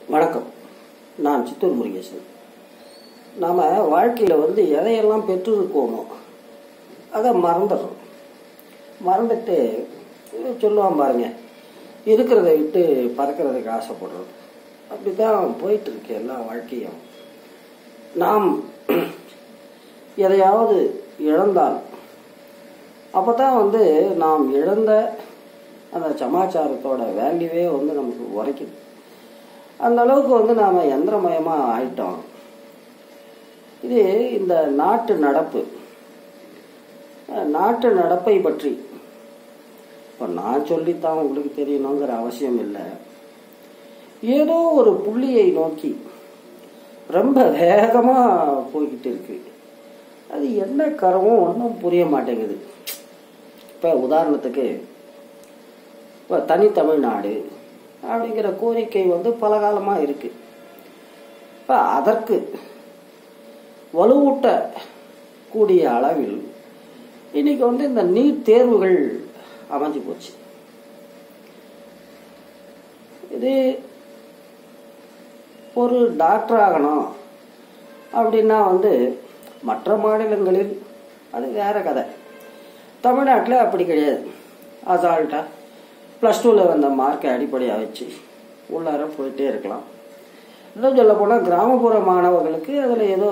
வணக்கம் நான் சித்தூர் முருகேசன் நாம் வாழ்க்கையில் வந்து எதையெல்லாம் பெற்றிருக்கோமோ அதை மறந்துடுறோம் மறந்துட்டு சொல்லுவான் பாருங்க இருக்கிறத விட்டு பறக்கிறதுக்கு ஆசைப்படுறது அப்படி தான் போயிட்டு இருக்கு எல்லா வாழ்க்கையும் நாம் எதையாவது இழந்தால் அப்போ தான் வந்து நாம் இழந்த அந்த சமாச்சாரத்தோட வேல்யூவே வந்து நமக்கு உரைக்குது அந்த அளவுக்கு வந்து நாம் யந்திரமயமாக ஆயிட்டோம் இது இந்த நாட்டு நடப்பு அஹ் நாட்டு நடப்பை பற்றி இப்போ நான் சொல்லித்தான் உங்களுக்கு தெரியணுங்கிற அவசியம் இல்லை ஏதோ ஒரு புள்ளியை நோக்கி ரொம்ப வேகமாக போய்கிட்டு இருக்கு அது என்ன கரவும் ஒன்றும் புரிய மாட்டேங்குது இப்போ உதாரணத்துக்கு இப்போ தனித்தமிழ்நாடு அப்படிங்கிற கோரிக்கை வந்து பல காலமாக இருக்கு இப்போ அதற்கு வலுவூட்ட கூடிய அளவில் இன்னைக்கு வந்து இந்த நீட் தேர்வுகள் அமைஞ்சு போச்சு இது ஒரு டாக்டர் ஆகணும் அப்படின்னா வந்து மற்ற மாநிலங்களில் அது வேற கதை தமிழ்நாட்டில் அப்படி கிடையாது அசால்ட்டாக ப்ளஸ் டூவில் வந்த மார்க்கை அடிப்படையாக வச்சு உள்ளார போயிட்டே இருக்கலாம் இன்னும் சொல்ல போனால் கிராமப்புற மாணவர்களுக்கு அதில் ஏதோ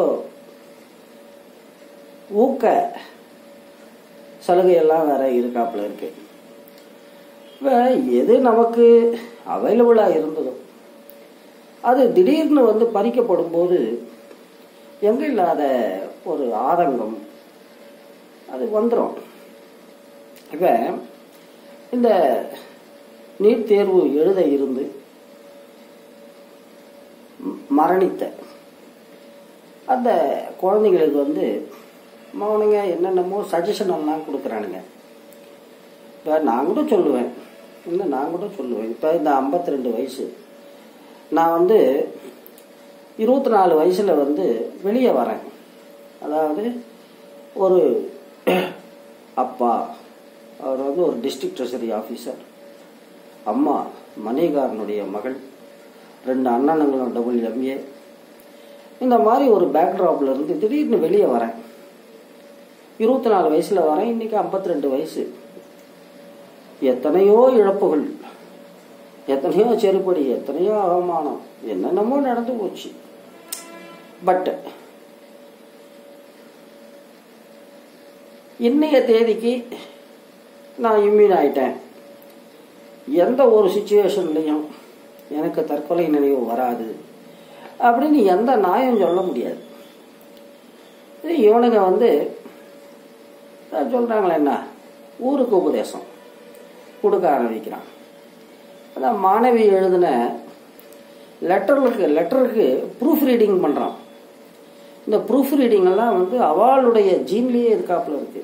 ஊக்க சலுகையெல்லாம் வேற இருக்காப்புல இருக்கு இப்போ எது நமக்கு அவைலபிளாக இருந்ததோ அது திடீர்னு வந்து பறிக்கப்படும் போது எங்கே இல்லாத ஒரு ஆதங்கம் அது வந்துடும் இப்போ இந்த நீட் தேர்வு எழுத இருந்து ம- மரணித்த அந்த குழந்தைங்களுக்கு வந்து அவனுங்க என்னென்னமோ சஜஷன் எல்லாம் கொடுக்குறானுங்க இப்போ நான் கூட சொல்லுவேன் இன்னும் நான் கூட சொல்லுவேன் இப்போ இந்த 52 ரெண்டு வயசு நான் வந்து இருபத்தி நாலு வயசில் வந்து வெளியே வரேன் அதாவது ஒரு அப்பா அவர் வந்து ஒரு டிஸ்ட்ரிக்ட் ட்ரெஷரி ஆஃபீஸர் அம்மா மணிகாரனுடைய மகள் ரெண்டு அண்ணனுங்களும் டபுள் எம்ஏ இந்த மாதிரி ஒரு பேக்ட்ராப்ல இருந்து திடீர்னு வெளியே வரேன் இருபத்தி நாலு வயசுல வரேன் இன்னைக்கு 52 ரெண்டு வயசு எத்தனையோ இழப்புகள் எத்தனையோ செருப்படி எத்தனையோ அவமானம் என்னென்னமோ நடந்து போச்சு பட் இன்னைய தேதிக்கு நான் இம்யூன் ஆயிட்டேன் எந்த ஒரு சுச்சுவேஷன்லையும் எனக்கு தற்கொலை நினைவு வராது அப்படின்னு எந்த நியாயம் சொல்ல முடியாது இது இவனுங்க வந்து அஹ் சொல்றாங்களே என்ன ஊருக்கு உபதேசம் கொடுக்க ஆரம்பிக்கிறான் அதான் மாணவி எழுதின லெட்டருக்கு லெட்டருக்கு ப்ரூஃப் ரீடிங் பண்ணுறான் இந்த ப்ரூஃப் ரீடிங் எல்லாம் வந்து அவளுடைய ஜீன்லேயே இருக்காப்புல இருக்கு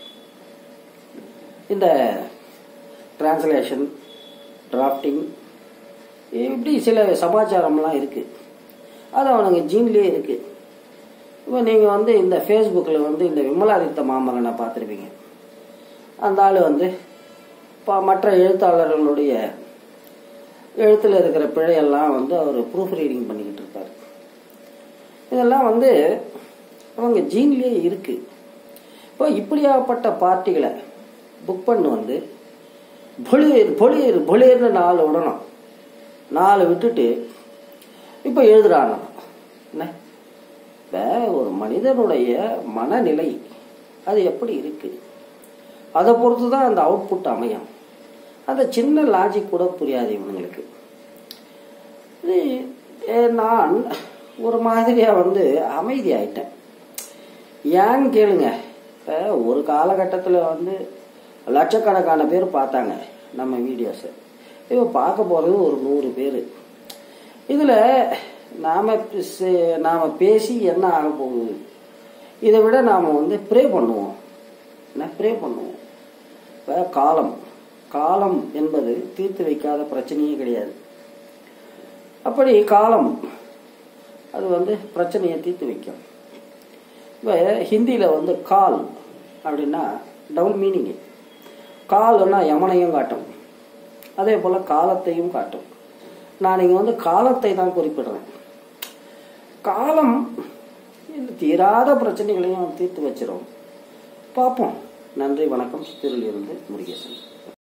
இந்த டிரான்ஸ்லேஷன் டிராஃப்டிங் இப்படி சில சமாச்சாரம்லாம் இருக்கு அது அவனுங்க ஜீன்லேயே இருக்கு இப்போ நீங்கள் வந்து இந்த ஃபேஸ்புக்கில் வந்து இந்த விமலாதித்த மாமல்லனை பார்த்துருப்பீங்க அந்த ஆள் வந்து ப- மற்ற எழுத்தாளர்களுடைய எழுத்தில் இருக்கிற பிழையெல்லாம் வந்து அவர் ப்ரூஃப் ரீடிங் பண்ணிக்கிட்டு இருப்பார் இதெல்லாம் வந்து அவங்க ஜீன்லேயே இருக்கு இப்போ இப்படியாப்பட்ட பார்ட்டிகளை புக் பண்ணு வந்து பொழியர் பொழியர் பொழியர்னு நாலு விடணும் நாலு விட்டுட்டு இப்போ எழுதுறாங்க என்ன இப்போ ஒரு மனிதனுடைய மனநிலை அது எப்படி இருக்கு அதை பொறுத்து தான் அந்த அவுட்புட் அமையும் அந்த சின்ன லாஜிக் கூட புரியாது இவனுங்களுக்கு இது அஹ், நான் ஒரு மாதிரியா வந்து அமைதி ஆயிட்டேன் ஏன்னு கேளுங்க இப்போ ஒரு காலகட்டத்தில் வந்து லட்சக்கணக்கான பேர் பார்த்தாங்க நம்ம வீடியோஸை இப்போ பார்க்க போகிறது ஒரு நூறு பேர் இதில் நாம் நாம் பேசி என்ன ஆக போகுது இதை விட நாம் வந்து ப்ரே பண்ணுவோம் என்ன ப்ரே பண்ணுவோம் இப்போ காலம் காலம் என்பது தீர்த்து வைக்காத பிரச்சனையே கிடையாது அப்படி காலம் அது வந்து பிரச்சனையை தீர்த்து வைக்கும் இப்போ ஹிந்தியில் வந்து கால் அப்படின்னா டபுள் மீனிங்கு கால்னா யமனையும் காட்டும் அதே போல் காலத்தையும் காட்டும் நான் இங்கே வந்து காலத்தை தான் குறிப்பிடுறேன் காலம் இந்த தீராத பிரச்சனைகளையும் தீர்த்து வச்சிரும் பார்ப்போம் நன்றி வணக்கம் சித்தூரில் இருந்து முருகேசன்